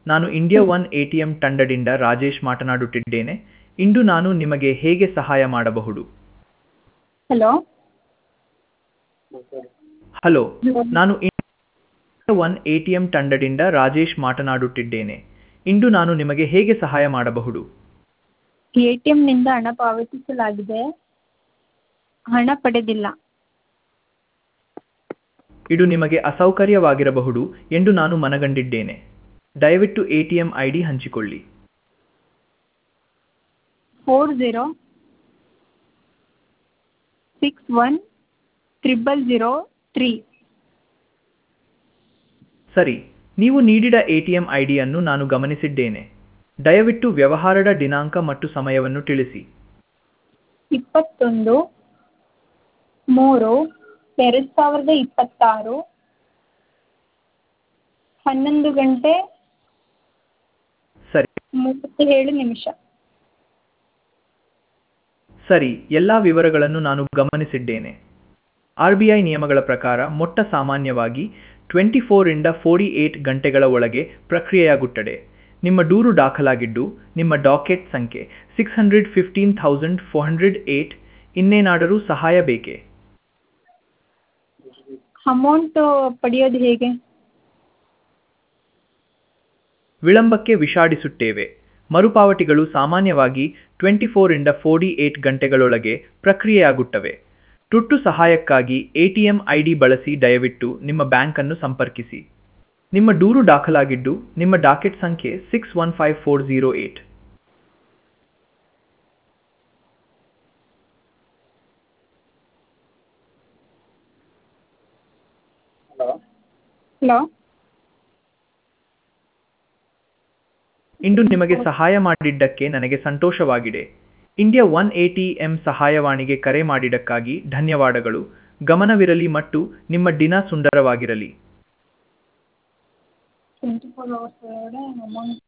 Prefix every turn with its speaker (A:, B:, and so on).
A: ನಾನು India one A T M ತಂಡದಿಂದ ರಾಜೇಶ್ ಮಾತನಾಡುತ್ತಿದ್ದೇನೆ ಇಂದು ನಾನು ನಿಮಗೆ ಹೇಗೆ ಸಹಾಯ ಮಾಡಬಹುದು
B: ಹಲೋ
A: ಹಲೋ ನಾನು India one A T M ತಂಡದಿಂದ ರಾಜೇಶ್ ಮಾತನಾಡುತ್ತಿದ್ದೇನೆ ಇಂದು ನಾನು ನಿಮಗೆ ಹೇಗೆ ಸಹಾಯ ಮಾಡಬಹುದು
B: ಎ ಟಿ ಎಮ್ನಿಂದ ಹಣ ಪಾವತಿಸಲಾಗಿದೆ ಹಣ ಪಡೆದಿಲ್ಲ
A: ಇದು ನಿಮಗೆ ಅಸೌಕರ್ಯವಾಗಿರಬಹುದು ಎಂದು ನಾನು ಮನಗಂಡಿದ್ದೇನೆ ದಯವಿಟ್ಟು A T M I D ಹಂಚಿಕೊಳ್ಳಿ
B: four zero six one triple zero three
A: ಸರಿ ನೀವು ನೀಡಿದ ಎ ಟಿ ಎಂ ಐ ಡಿಯನ್ನು ನಾನು ಗಮನಿಸಿದ್ದೇನೆ ದಯವಿಟ್ಟು ವ್ಯವಹಾರದ ದಿನಾಂಕ ಮತ್ತು ಸಮಯವನ್ನು ತಿಳಿಸಿ
B: ಇಪ್ಪತ್ತೊಂದು ಮೂರು ಎರಡು ಸಾವಿರದ ಇಪ್ಪತ್ತಾರು ಹನ್ನೊಂದು ಗಂಟೆ
A: ಸರಿ
B: ಮೂವತ್ತೇಳು ನಿಮಿಷ
A: ಸರಿ ಎಲ್ಲ ವಿವರಗಳನ್ನು ನಾನು ಗಮನಿಸಿದ್ದೇನೆ ಆರ್ ಬಿ ಐ ನಿಯಮಗಳ ಪ್ರಕಾರ ಮೊಟ್ಟ ಸಾಮಾನ್ಯವಾಗಿ ಟ್ವೆಂಟಿ ಫೋರಿಂದ ಫೋರ್ಟಿ ಏಟ್ ಗಂಟೆಗಳ ಒಳಗೆ ಪ್ರಕ್ರಿಯೆಯಾಗುತ್ತದೆ ನಿಮ್ಮ ದೂರು ದಾಖಲಾಗಿದ್ದು ನಿಮ್ಮ ಡಾಕೆಟ್ ಸಂಖ್ಯೆ six hundred fifteen thousand four hundred eight ಇನ್ನೇನಾದರೂ ಸಹಾಯ ಬೇಕೇ
B: ಅಮೌಂಟು ಪಡೆಯೋದು ಹೇಗೆ
A: ವಿಳಂಬಕ್ಕೆ ವಿಷಾಡಿಸುತ್ತೇವೆ ಮರುಪಾವತಿಗಳು ಸಾಮಾನ್ಯವಾಗಿ ಟ್ವೆಂಟಿ ಫೋರಿಂದ ಫೋರ್ಟಿ ಏಟ್ ಗಂಟೆಗಳೊಳಗೆ ಪ್ರಕ್ರಿಯೆಯಾಗುತ್ತವೆ ತುರ್ತು ಸಹಾಯಕ್ಕಾಗಿ ಎಟಿಎಂ ಐ ಡಿ ಬಳಸಿ ದಯವಿಟ್ಟು ನಿಮ್ಮ ಬ್ಯಾಂಕನ್ನು ಸಂಪರ್ಕಿಸಿ ನಿಮ್ಮ ದೂರು ದಾಖಲಾಗಿದ್ದು ನಿಮ್ಮ ಡಾಕೆಟ್ ಸಂಖ್ಯೆ six one five four zero eight
B: hello
A: ಇಂದು ನಿಮಗೆ ಸಹಾಯ ಮಾಡಿದ್ದಕ್ಕೆ ನನಗೆ ಸಂತೋಷವಾಗಿದೆ India one A T M ಸಹಾಯವಾಣಿಗೆ ಕರೆ ಮಾಡಿದ್ದಕ್ಕಾಗಿ ಧನ್ಯವಾದಗಳು ಗಮನವಿರಲಿ ಮತ್ತು ನಿಮ್ಮ ದಿನ ಸುಂದರವಾಗಿರಲಿ
B: ಟ್ವೆಂಟಿ ಫೋರ್ ಅವರ್ಸ್ ಒಳಗಡೆ ಅಮೌಂಟ್